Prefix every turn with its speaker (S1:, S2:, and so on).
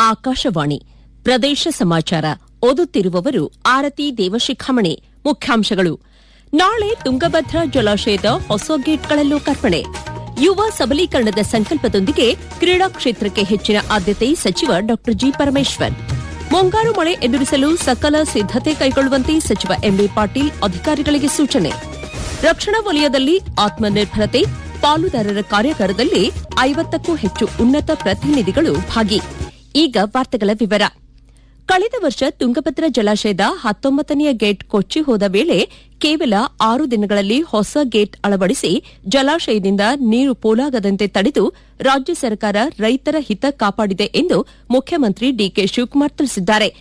S1: ಆಕಾಶವಾಣಿ ಪ್ರದೇಶ ಸಮಾಚಾರ ಓದುತ್ತಿರುವವರು ಆರತಿ ದೇವಶಿಖಾಮಣಿ ಮುಖ್ಯಾಂಶಗಳು ನಾಳೆ ತುಂಗಭದ್ರಾ ಜಲಾಶಯದ ಹೊಸ ಗೇಟ್ಗಳ ಲೋಕಾರ್ಪಣೆ ಯುವ ಸಬಲೀಕರಣದ ಸಂಕಲ್ಪದೊಂದಿಗೆ ಕ್ರೀಡಾ ಕ್ಷೇತ್ರಕ್ಕೆ ಹೆಚ್ಚಿನ ಆದ್ಯತೆ ಸಚಿವ ಡಾ ಜಿ ಪರಮೇಶ್ವರ್ ಮುಂಗಾರು ಮಳೆ ಎದುರಿಸಲು ಸಕಲ ಸಿದ್ದತೆ ಕೈಗೊಳ್ಳುವಂತೆ ಸಚಿವ ಎಂಬಿ ಪಾಟೀಲ್ ಅಧಿಕಾರಿಗಳಿಗೆ ಸೂಚನೆ ರಕ್ಷಣಾ ವಲಯದಲ್ಲಿ ಆತ್ಮನಿರ್ಭರತೆ ಪಾಲುದಾರರ ಕಾರ್ಯಾಗಾರದಲ್ಲಿ ಐವತ್ತಕ್ಕೂ ಹೆಚ್ಚು ಉನ್ನತ ಪ್ರತಿನಿಧಿಗಳು ಭಾಗಿ ಈಗ ವಾರ್ತೆಗಳ ವಿವರ ಕಳೆದ ವರ್ಷ ತುಂಗಭದ್ರಾ ಜಲಾಶಯದ ಹತ್ತೊಂಬತ್ತನೆಯ ಗೇಟ್ ಕೊಚ್ಚಿ ಹೋದ ವೇಳೆ ಕೇವಲ ಆರು ದಿನಗಳಲ್ಲಿ ಹೊಸ ಗೇಟ್ ಅಳವಡಿಸಿ ಜಲಾಶಯದಿಂದ ನೀರು ಪೋಲಾಗದಂತೆ ತಡೆದು ರಾಜ್ಯ ಸರ್ಕಾರ ರೈತರ ಹಿತ ಕಾಪಾಡಿದೆ ಎಂದು ಮುಖ್ಯಮಂತ್ರಿ ಡಿಕೆ ಶಿವಕುಮಾರ್ ತಿಳಿಸಿದ್ದಾರೆ